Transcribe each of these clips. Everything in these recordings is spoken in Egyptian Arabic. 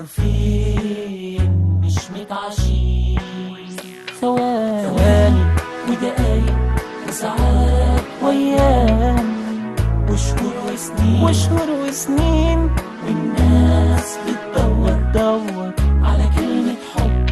حرفين مش متعشين ثواني ثواني ودقايق وساعات وأيام وشهور وسنين وشهور وسنين والناس بتدور دور على كلمة حب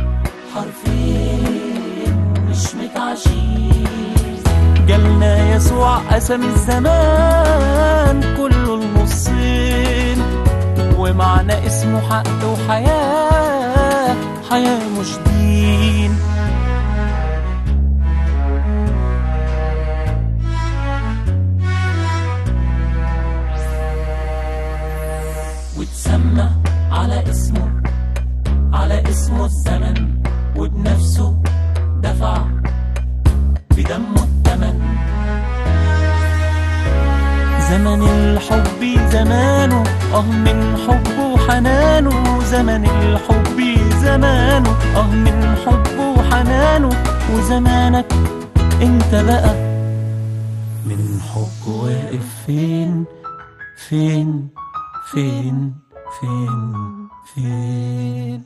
حرفين مش متعشين جالنا يسوع قسم الزمان كله النصين ومعنى اسمه حق وحياة حياة مش دين وتسمى على اسمه على اسمه الزمن وبنفسه دفع بدمه الثمن زمن الحب زمانه اه من حبه وحنانه زمن الحب زمانه اه من حبه وحنانه وزمانك انت بقى من حبه واقف فين فين فين فين فين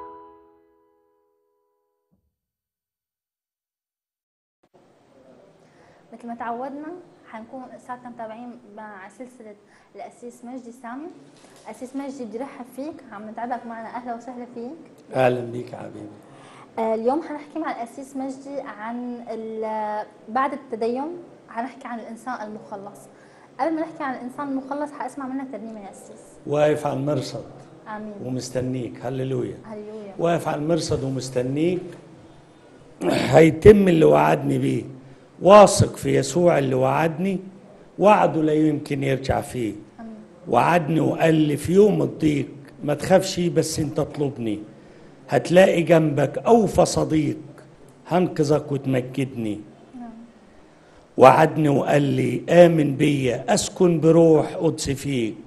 مثل ما تعودنا حنكون ساعتنا متابعين مع سلسلة الأسيس مجدي سامي أسيس مجدي بدي رحب فيك عم نتعبك معنا أهلا وسهلا فيك اهلا بيك يا حبيبي آه، اليوم حنحكي مع الأسيس مجدي عن ال- بعد التدين حنحكي عن الإنسان المخلص قبل ما نحكي عن الإنسان المخلص حأسمع منك ترنيمة يا أسيس واقف على المرصد آمين ومستنيك هللويا هللويا واقف على المرصد ومستنيك هيتم اللي وعدني بيه واثق في يسوع اللي وعدني وعده لا يمكن يرجع فيه وعدني وقال لي في يوم الضيق ما تخافش بس انت اطلبني هتلاقي جنبك اوفى صديق هنقذك وتمجدني وعدني وقال لي آمن بيا أسكن بروح قدس فيك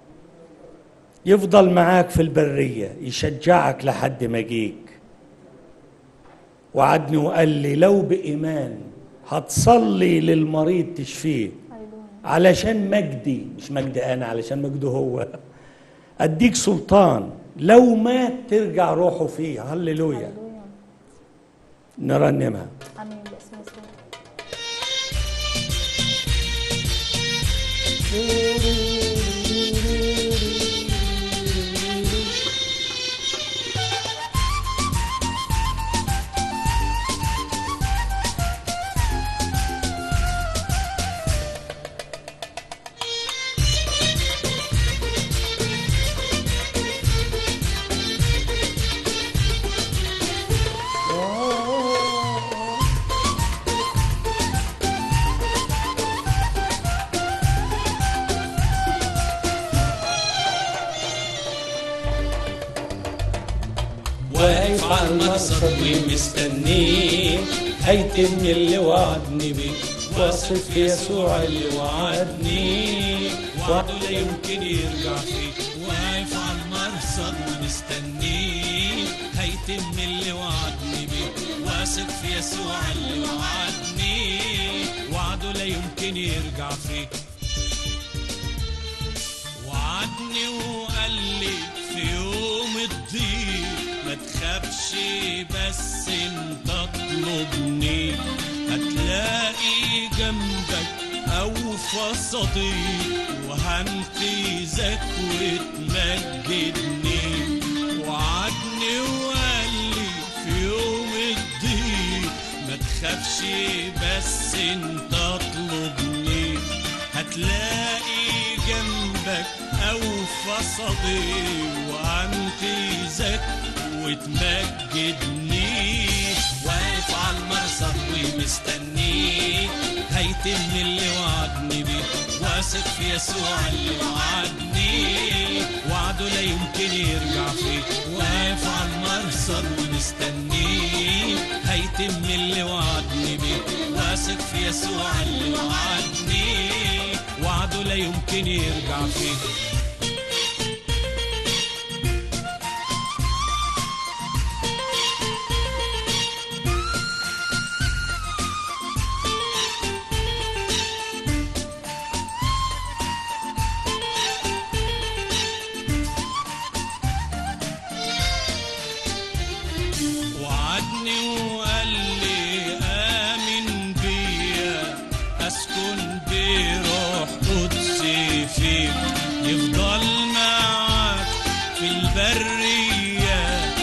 يفضل معاك في البرية يشجعك لحد ما جيك وعدني وقال لي لو بإيمان هتصلي للمريض تشفيه علشان مجدي مش مجدي أنا علشان مجده هو أديك سلطان لو مات ترجع روحه فيه هللويا هللويا نرنمها آمين باسم يسوع واقف على المرصد ومستنيه هيتم اللي وعدني بيه واثق في يسوع اللي وعدني وعده لا يمكن يرجع فيه واقف على المرصد ومستنيه هيتم اللي وعدني بيه واثق في يسوع اللي وعدني وعده لا يمكن يرجع فيه وعدني وقال لي في يوم الضيق ما تخافش بس انت اطلبني هتلاقي جنبك اوفى صديق وهنقذك وتمجدني وعدني وقال لي في يوم الضيق ما تخافش بس انت اطلبني هتلاقي جنبك اوفى صديق وانقذك وتمجدني واقف على المرصد ومستنيك هيتم اللي وعدني بيه واثق في يسوع اللي وعدني وعده لا يمكن يرجع فيه واقف على المرصد ومستنيك هيتم اللي وعدني بيه واثق في يسوع اللي وعدني وعده لا يمكن يرجع فيه يفضل معاك في البرية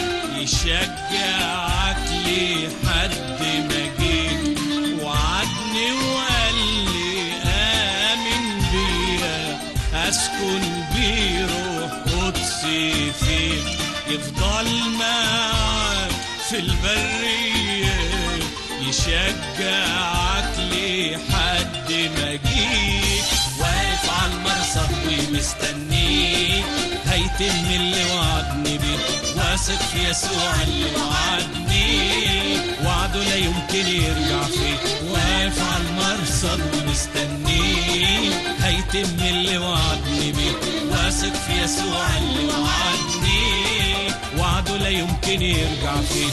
يشجعك لحد ما جيت وعدني وقال لي آمن بيا أسكن بروح قدسي فيك يفضل معاك في البرية يشجعك لحد ما جيت واقف على المرصد ومستنيك هيتم اللي وعدني بيه واثق في يسوع اللي وعدني وعده لا يمكن يرجع فيه واقف على المرصد ومستنيك هيتم اللي وعدني بيه واثق في يسوع اللي وعدني وعده لا يمكن يرجع فيه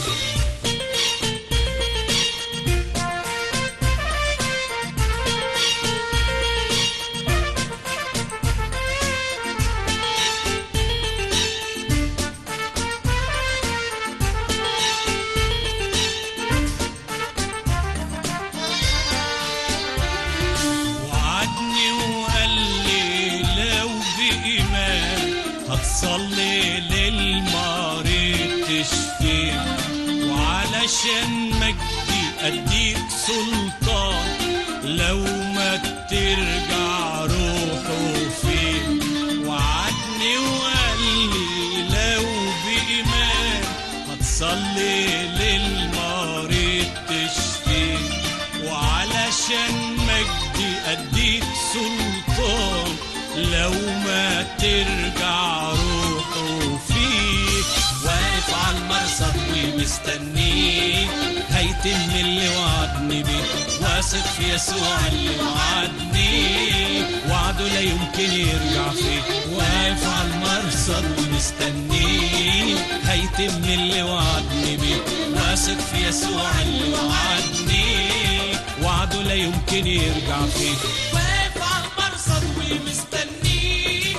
وعدني وقال لي لو بإيمان هتصلي للمريض تشفيه وعلشان مجدي أديك سلطان لو ما ترجع روحه فيه وعدني وقال لي لو بإيمان هتصلي للمريض تشفيه وعلشان مجدي أديك سلطان لو ما ترجع روحه فيك واقف على المرصد ومستنيك هيتم اللي وعدني بيه واثق في يسوع اللي وعدني وعده لا يمكن يرجع فيه واقف على المرصد ومستنيك هيتم اللي وعدني بيه واثق في يسوع اللي وعدني وعده لا يمكن يرجع فيه واقف على المرصد ومستنيه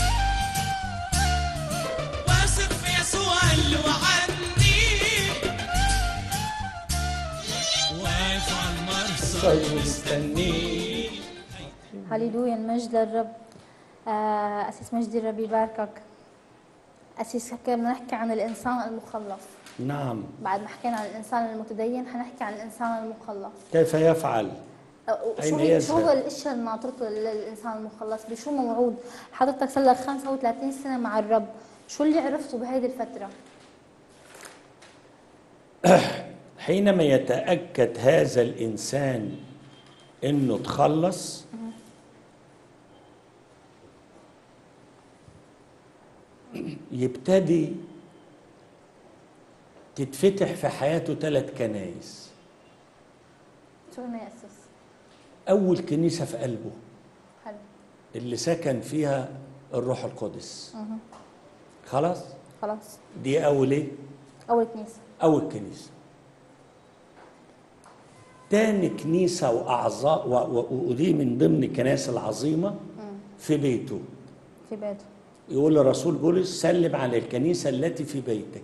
واثق في يسوع اللي وعدني واقف على المرصد ومستنيه هللويا المجد للرب آه، أسيس مجدي الرب يباركك أسيس هكا بدنا نحكي عن الإنسان المخلص نعم بعد ما حكينا عن الإنسان المتدين حنحكي عن الإنسان المخلص كيف يفعل أه، أين شو هي شو يذهب؟ هو الاشياء اللي ناطرته للانسان المخلص بشو موعود حضرتك صار لك 35 سنه مع الرب شو اللي عرفته بهيدي الفتره حينما يتأكد هذا الإنسان إنه تخلص يبتدي تتفتح في حياته ثلاث كنايس شو هن ياسس أول كنيسة في قلبه حلو اللي سكن فيها الروح القدس خلاص خلاص دي أول إيه؟ اول كنيسه أول كنيسة تاني كنيسة وأعضاء و- و- ودي من ضمن الكنائس العظيمة في بيته في بيته يقول الرسول بولس سلم على الكنيسة التي في بيتك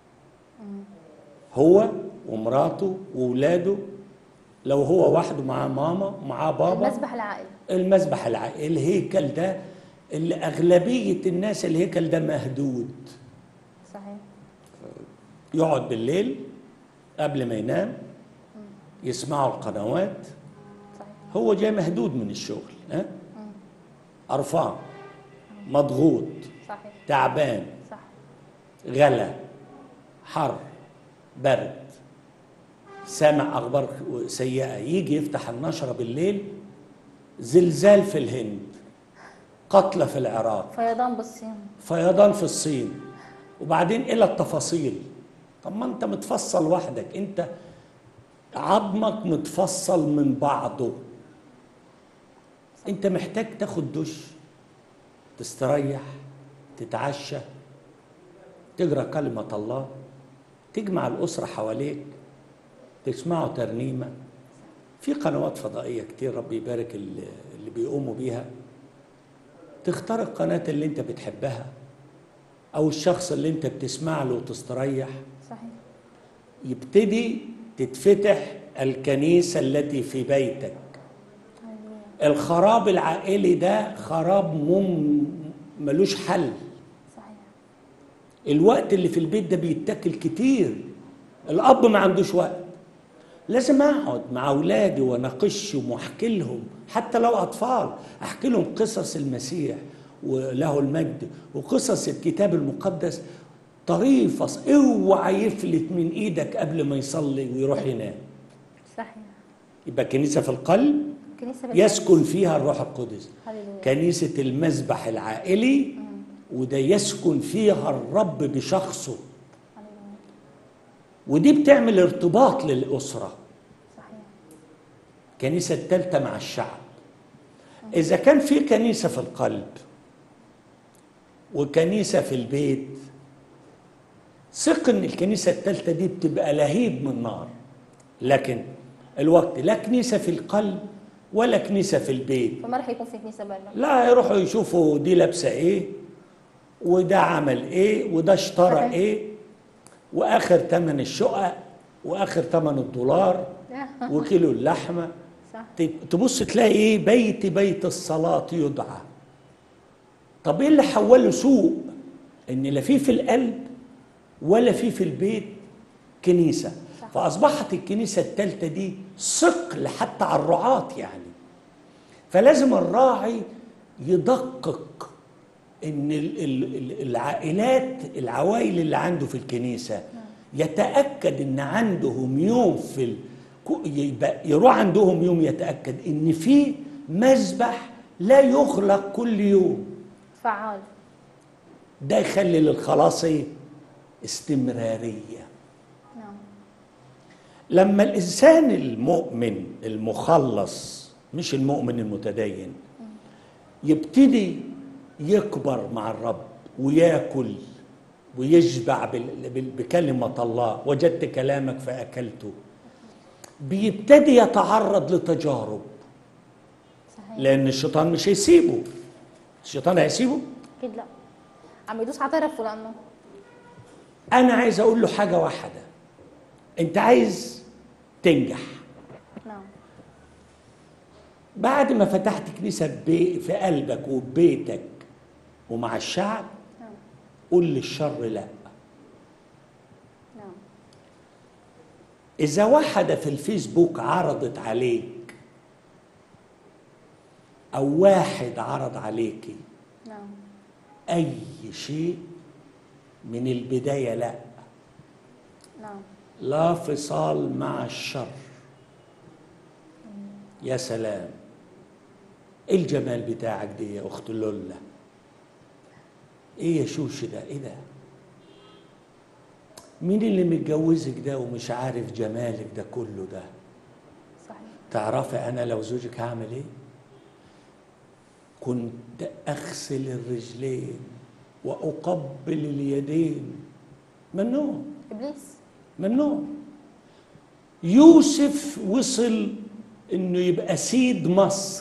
هو ومراته وولاده لو هو وحده معاه ماما ومعاه بابا المسبح العائلي المسبح العائلي الهيكل ده اللي أغلبية الناس الهيكل ده مهدود صحيح يقعد بالليل قبل ما ينام يسمعوا القنوات صحيح هو جاي مهدود من الشغل ها قرفان مضغوط صحيح تعبان صح غلا حر برد سامع اخبار سيئه يجي يفتح النشره بالليل زلزال في الهند قتلى في العراق فيضان بالصين فيضان في الصين وبعدين الى التفاصيل طب ما انت متفصل وحدك انت عظمك متفصل من بعضه انت محتاج تاخد دش تستريح تتعشى تقرا كلمه الله تجمع الاسره حواليك تسمعوا ترنيمه في قنوات فضائيه كتير ربي يبارك اللي اللي بيقوموا بيها تختار القناه اللي انت بتحبها او الشخص اللي انت بتسمع له وتستريح صحيح يبتدي تتفتح الكنيسة التي في بيتك الخراب العائلي ده خراب مم ملوش حل صحيح الوقت اللي في البيت ده بيتاكل كتير الاب ما عندوش وقت لازم اقعد مع اولادي واناقشهم واحكي لهم حتى لو اطفال احكي لهم قصص المسيح وله المجد وقصص الكتاب المقدس طريفه اوعى يفلت من ايدك قبل ما يصلي ويروح ينام صحيح يبقى كنيسه في القلب كنيسة بالقلب. يسكن فيها الروح القدس هللويا. كنيسة المذبح العائلي وده يسكن فيها الرب بشخصه هللويا. ودي بتعمل ارتباط للأسرة صحيح كنيسة التالتة مع الشعب إذا كان في كنيسة في القلب وكنيسة في البيت ثق إن الكنيسة التالتة دي بتبقى لهيب من نار لكن الوقت لا كنيسة في القلب ولا كنيسة في البيت فما راح يكون في كنيسة برا لا يروحوا يشوفوا دي لابسه ايه وده عمل ايه وده اشترى صحيح. ايه واخر ثمن الشقق واخر ثمن الدولار وكيلو اللحمه صح ت- تبص تلاقي ايه بيت بيت الصلاه يدعى طب ايه اللي حوله سوق ان لا في في القلب ولا في في البيت كنيسه صح. فاصبحت الكنيسه الثالثه دي ثقل حتى على الرعاه يعني فلازم الراعي يدقق ان ال- ال- ال- العائلات العوائل اللي عنده في الكنيسه يتاكد ان عندهم يوم في ال... كو- يبقى يروح عندهم يوم يتاكد ان في مذبح لا يغلق كل يوم فعال ده يخلي للخلاص ايه استمراريه نعم لما الانسان المؤمن المخلص مش المؤمن المتدين يبتدي يكبر مع الرب وياكل ويشبع بال- بال- بكلمه الله وجدت كلامك فاكلته بيبتدي يتعرض لتجارب صحيح لان الشيطان مش هيسيبه الشيطان هيسيبه اكيد لا عم يدوس على طرفه لانه انا عايز اقول له حاجه واحده انت عايز تنجح نعم بعد ما فتحت كنيسة بي- في قلبك وبيتك ومع الشعب نعم قول للشر لا نعم إذا واحدة في الفيسبوك عرضت عليك أو واحد عرض عليكي نعم أي شيء من البداية لا نعم لا فصال مع الشر يا سلام ايه الجمال بتاعك دي يا اخت لولا ايه يا شوش ده ايه ده مين اللي متجوزك ده ومش عارف جمالك ده كله ده صحيح تعرفي انا لو زوجك هعمل ايه كنت اغسل الرجلين واقبل اليدين ممنوع ابليس ممنوع يوسف وصل انه يبقى سيد مصر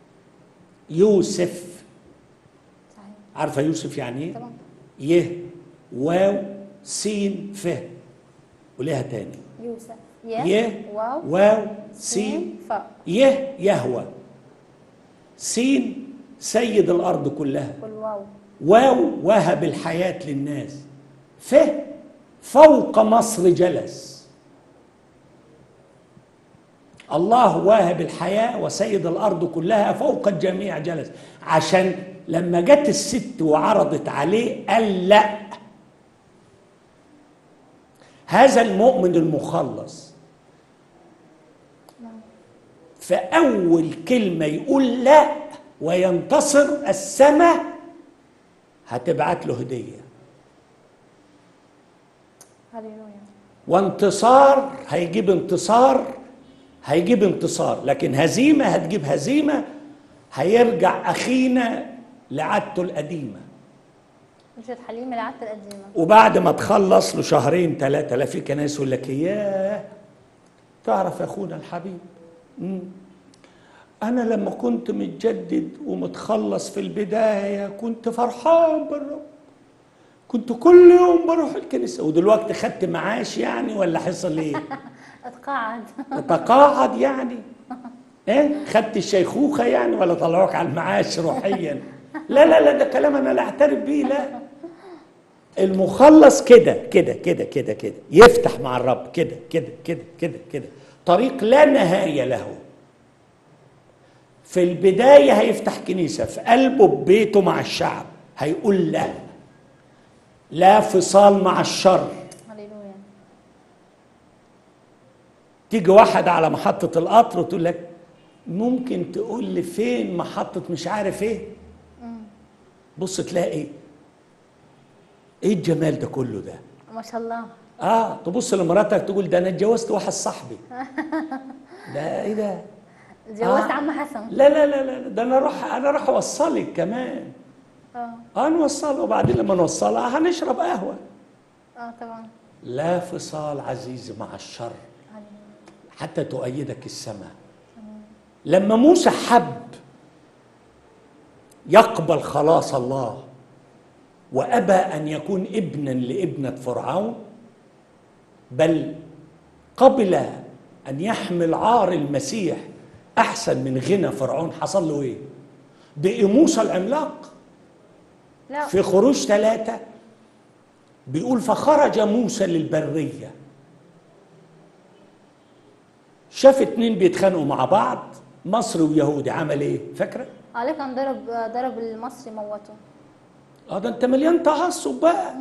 يوسف صحيح عارفه يوسف يعني ايه طبعا يه واو سين ف وليها تاني يوسف يه واو واو سين سين فاء يه يهوى سين سيد الارض كلها والواو واو وهب الحياة للناس ف فوق مصر جلس الله واهب الحياة وسيد الأرض كلها فوق الجميع جلس عشان لما جت الست وعرضت عليه قال لا هذا المؤمن المخلص فأول كلمة يقول لا وينتصر السماء هتبعت له هدية هللويا وانتصار هيجيب انتصار هيجيب انتصار لكن هزيمة هتجيب هزيمة هيرجع أخينا لعادته القديمة رجعت حليمة لعادة القديمة وبعد ما تخلص له شهرين ثلاثة لا في كنايس يقول لك ياه تعرف يا أخونا الحبيب مم. أنا لما كنت متجدد ومتخلص في البداية كنت فرحان بالرب كنت كل يوم بروح الكنيسة ودلوقتي خدت معاش يعني ولا حصل إيه؟ اتقاعد تتقاعد يعني ايه خدت الشيخوخه يعني ولا طلعوك على المعاش روحيا لا لا لا ده كلام انا لا اعترف بيه لا المخلص كده كده كده كده كده يفتح مع الرب كده كده كده كده كده طريق لا نهايه له في البدايه هيفتح كنيسه في قلبه ببيته مع الشعب هيقول لا لا فصال مع الشر هللويا تيجي واحد على محطة القطر وتقول لك ممكن تقول لي فين محطة مش عارف ايه بص تلاقي ايه الجمال ده كله ده ما شاء الله اه تبص لمراتك تقول ده انا اتجوزت واحد صاحبي ده ايه ده تجوزت آه. عم حسن لا لا لا لا ده انا اروح انا اروح اوصلك كمان اه اه نوصلها وبعدين لما نوصلها هنشرب قهوه اه طبعا لا فصال عزيزي مع الشر حتى تؤيدك السماء لما موسى حب يقبل خلاص الله وابى ان يكون ابنا لابنه فرعون بل قبل ان يحمل عار المسيح احسن من غنى فرعون حصل له ايه بقي موسى العملاق لا في خروج ثلاثة بيقول فخرج موسى للبرية شاف اتنين بيتخانقوا مع بعض مصري ويهودي عمل ايه فاكرة؟ عليه كان ضرب ضرب المصري موته اه ده انت مليان تعصب بقى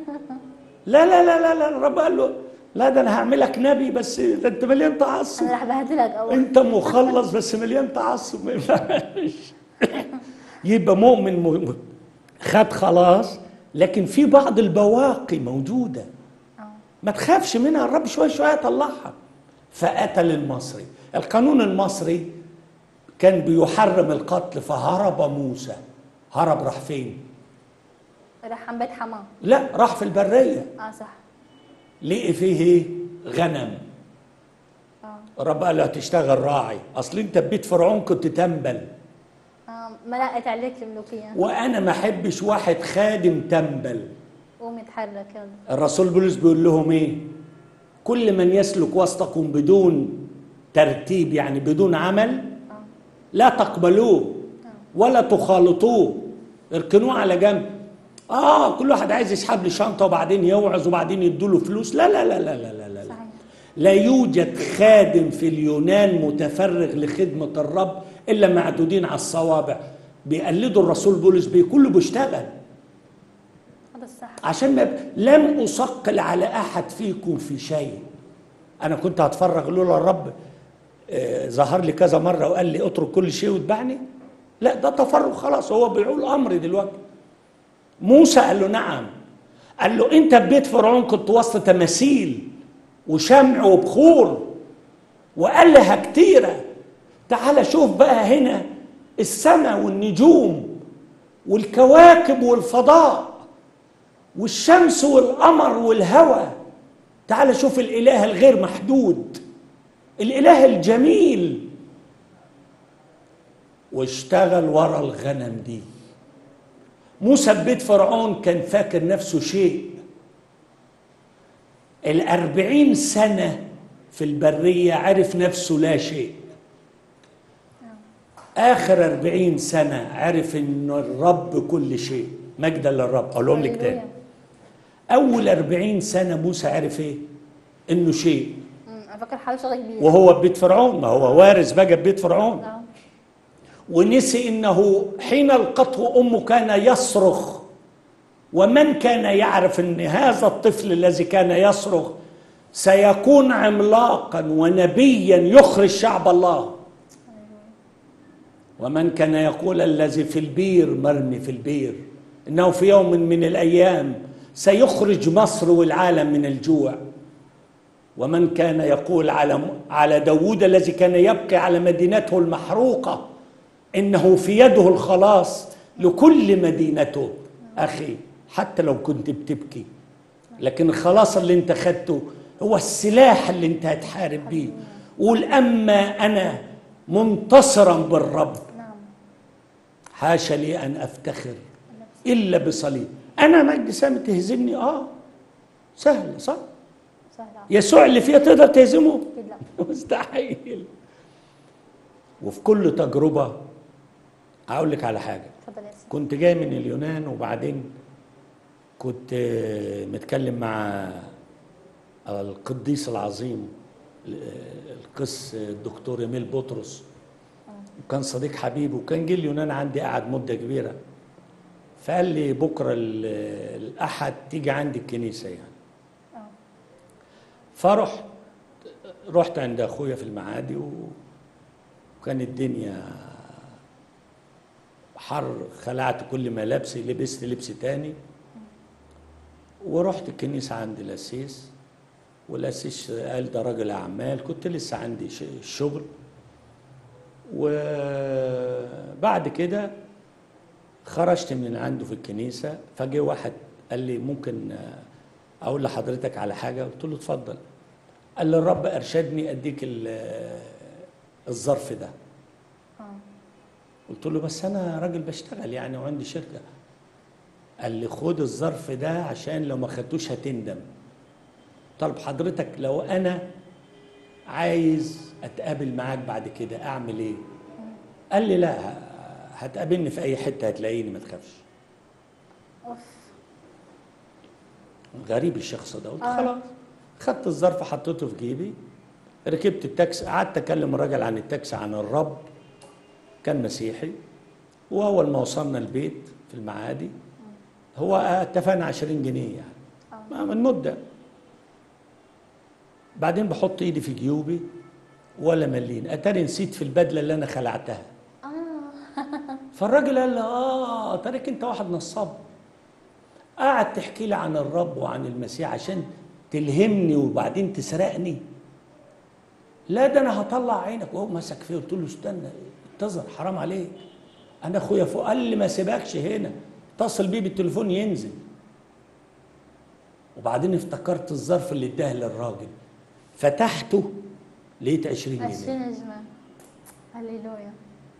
لا لا لا لا لا الرب قال له لا ده انا هعملك نبي بس ده انت مليان تعصب انا رح بهدلك اول انت مخلص بس مليان تعصب ما ينفعش يبقى مؤمن م- خد خلاص لكن في بعض البواقي موجوده اه ما تخافش منها الرب شويه شويه يطلعها فقتل المصري القانون المصري كان بيحرم القتل فهرب موسى هرب راح فين راح عن بيت حماه لا راح في البريه اه صح لقي فيه ايه غنم اه الرب قال له هتشتغل راعي اصل انت ببيت فرعون كنت تنبل اه ملقت عليك الملوكيه وانا ما احبش واحد خادم تنبل قوم يتحرك يلا الرسول بولس بيقول لهم ايه كل من يسلك وسطكم بدون ترتيب يعني بدون عمل لا تقبلوه ولا تخالطوه اركنوه على جنب اه كل واحد عايز يسحب لي شنطه وبعدين يوعظ وبعدين يدوا له فلوس لا لا لا لا لا لا, لا. صحيح لا يوجد خادم في اليونان متفرغ لخدمة الرب إلا معدودين على الصوابع بيقلدوا الرسول بولس بيه كله بيشتغل هذا الصح عشان ما لم أثقل على أحد فيكم في شيء أنا كنت هتفرغ لولا الرب آه، ظهر لي كذا مرة وقال لي اترك كل شيء واتبعني لا ده تفرغ خلاص هو بيقول أمر دلوقتي موسى قال له نعم قال له أنت ببيت فرعون كنت وسط تماثيل وشمع وبخور وآلهة كتيرة تعال شوف بقى هنا السماء والنجوم والكواكب والفضاء والشمس والقمر والهواء تعال شوف الإله الغير محدود الإله الجميل واشتغل ورا الغنم دي موسى ببيت فرعون كان فاكر نفسه شيء الأربعين سنة في البرية عرف نفسه لا شيء آخر أربعين سنة عرف إن الرب كل شيء مجدا للرب أقولهم لك تاني هللويا. أول أربعين سنة موسى عرف إيه؟ إنه شيء أمم، انا فاكر حاله شغله كبيره وهو ببيت فرعون ما هو وارث بقى ببيت فرعون اه ونسي انه حين القته امه كان يصرخ ومن كان يعرف ان هذا الطفل الذي كان يصرخ سيكون عملاقا ونبيا يخرج شعب الله ومن كان يقول الذي في البير مرمي في البير انه في يوم من الايام سيخرج مصر والعالم من الجوع ومن كان يقول على على داوود الذي كان يبكي على مدينته المحروقة إنه في يده الخلاص لكل مدينته أخي حتى لو كنت بتبكي لكن الخلاص اللي انت خدته هو السلاح اللي انت هتحارب بيه قول أما أنا منتصرا بالرب نعم حاشا لي أن أفتخر إلا بصليب أنا مجد سامي تهزمني آه سهل صح سهل آه. يسوع اللي فيها تقدر تهزمه اكيد لا مستحيل وفي كل تجربة هقول لك على حاجة تفضل يا سيدي كنت جاي من اليونان وبعدين كنت آه، متكلم مع القديس العظيم آه، القس الدكتور ايميل بطرس وكان صديق حبيبي وكان جه اليونان عندي قعد مده كبيره فقال لي بكره ال- الاحد تيجي عندي الكنيسه يعني اه فرحت رحت عند اخويا في المعادي و- وكان الدنيا حر خلعت كل ملابسي لبست لبس تاني ورحت الكنيسة عند الأسيس والأسيس قال ده راجل أعمال كنت لسه عندي ش- شغل وبعد كده خرجت من عنده في الكنيسة فجه واحد قال لي ممكن آه، أقول لحضرتك على حاجة قلت له اتفضل قال لي الرب أرشدني أديك ال- الظرف ده اه قلت له بس انا راجل بشتغل يعني وعندي شركه قال لي خد الظرف ده عشان لو ما خدتوش هتندم طلب حضرتك لو انا عايز اتقابل معاك بعد كده اعمل ايه قال لي لا ه- هتقابلني في اي حته هتلاقيني ما تخافش اوف غريب الشخص ده قلت آه. خلاص خدت الظرف حطيته في جيبي ركبت التاكسي قعدت اكلم الراجل عن التاكسي عن الرب كان مسيحي واول ما وصلنا البيت في المعادي هو اتفقنا 20 جنيه يعني ما- من مده بعدين بحط ايدي في جيوبي ولا ملين اتاري نسيت في البدله اللي انا خلعتها فالراجل قال لي اه تارك انت واحد نصاب قعد تحكي لي عن الرب وعن المسيح عشان تلهمني وبعدين تسرقني لا ده انا هطلع عينك وهو مسك فيه قلت له استنى انتظر حرام عليك انا اخويا فوق قال لي ما سيبكش هنا اتصل بيه بالتليفون ينزل وبعدين افتكرت الظرف اللي اداه للراجل فتحته لقيت 20 جنيه 20 جنيه هللويا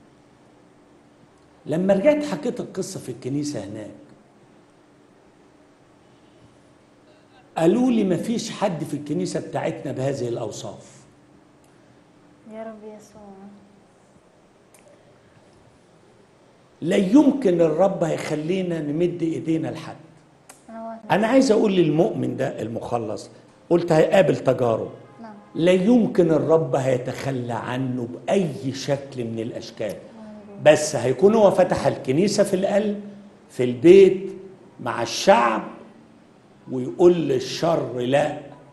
لما رجعت حكيت القصة في الكنيسة هناك قالوا لي مفيش حد في الكنيسة بتاعتنا بهذه الأوصاف يا رب يسوع لا يمكن الرب هيخلينا نمد ايدينا لحد انا واثق انا عايز اقول للمؤمن ده المخلص قلت هيقابل تجارب نعم لا يمكن الرب هيتخلى عنه باي شكل من الاشكال بس هيكون هو فتح الكنيسه في القلب في البيت مع الشعب ويقول للشر لا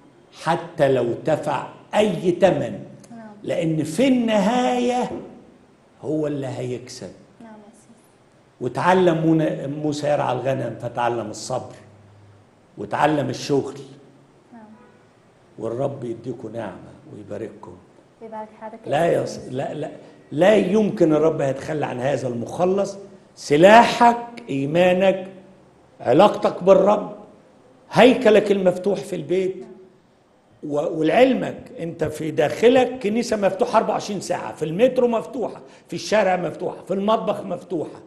حتى لو دفع اي ثمن نعم لان في النهايه هو اللي هيكسب نعم يا سيدي وتعلم مونا- موسى يرعى الغنم فتعلم الصبر وتعلم الشغل نعم والرب يديكم نعمه ويبارككم يبارك حياتك يا لا سيدي. يص... لا لا لا يمكن الرب يتخلى عن هذا المخلص سلاحك ايمانك علاقتك بالرب هيكلك المفتوح في البيت و- ولعلمك انت في داخلك كنيسه مفتوحه 24 ساعه في المترو مفتوحه في الشارع مفتوحه في المطبخ مفتوحه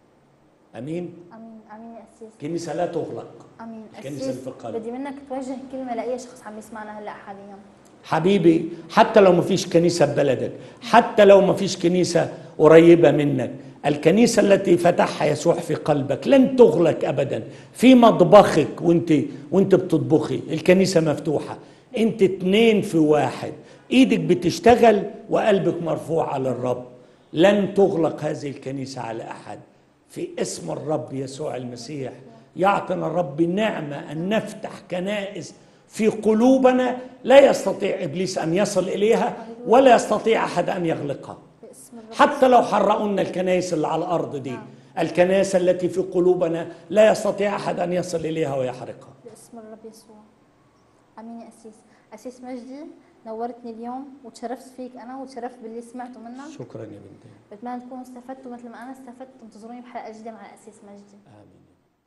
امين امين امين يا اسيس كنيسه لا تغلق امين الكنيسة اسيس اللي في القلب. بدي منك توجه كلمه لاي شخص عم يسمعنا هلا حاليا حبيبي حتى لو ما فيش كنيسة ببلدك حتى لو ما فيش كنيسة قريبة منك الكنيسة التي فتحها يسوع في قلبك لن تغلق أبدا في مطبخك وانت وانت بتطبخي الكنيسة مفتوحة انت اتنين في واحد ايدك بتشتغل وقلبك مرفوع على الرب لن تغلق هذه الكنيسة على أحد في اسم الرب يسوع المسيح يعطينا الرب نعمة أن نفتح كنائس في قلوبنا لا يستطيع ابليس ان يصل اليها ولا يستطيع احد ان يغلقها باسم الرب حتى لو حرقونا الكنائس اللي على الارض دي الكنائس التي في قلوبنا لا يستطيع احد ان يصل اليها ويحرقها باسم الرب يسوع امين يا اسيس اسيس مجدي نورتني اليوم وتشرفت فيك انا وتشرفت باللي سمعته منك شكرا يا بنتي بتمنى تكونوا استفدتوا مثل ما انا استفدت انتظروني بحلقه جديده مع الاسيس مجدي امين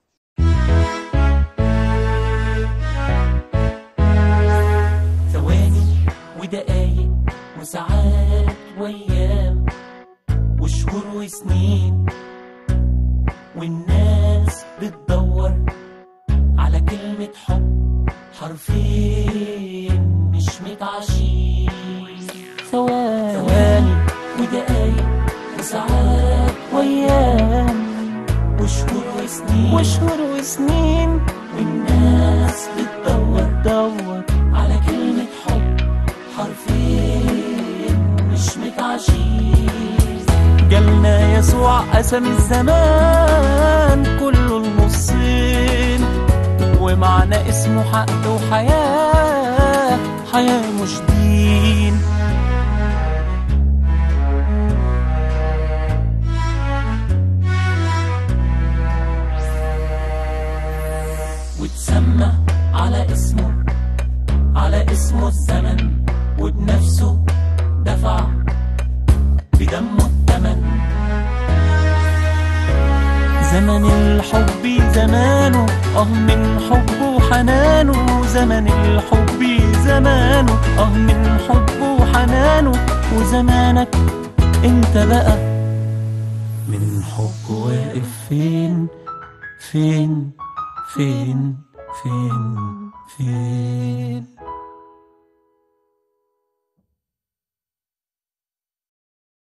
ثواني ودقايق وساعات وايام وشهور وسنين والناس بتدور على كلمة حب حرفين مش متعشين ثواني ثواني ودقايق وساعات وايام وشهور وسنين والناس بتدور دور على كلمة حب حرفين مش متعشين جالنا يسوع قسم الزمان كله النصين ومعنى اسمه حق وحياة حياة مش دين وتسمى على اسمه على اسمه الزمن وبنفسه دفع بدمه الثمن زمن الحب زمانه اه من حبه وحنانه زمن الحب زمانه اه من حبه وحنانه وزمانك انت بقى من حبه واقف فين فين فين فين فين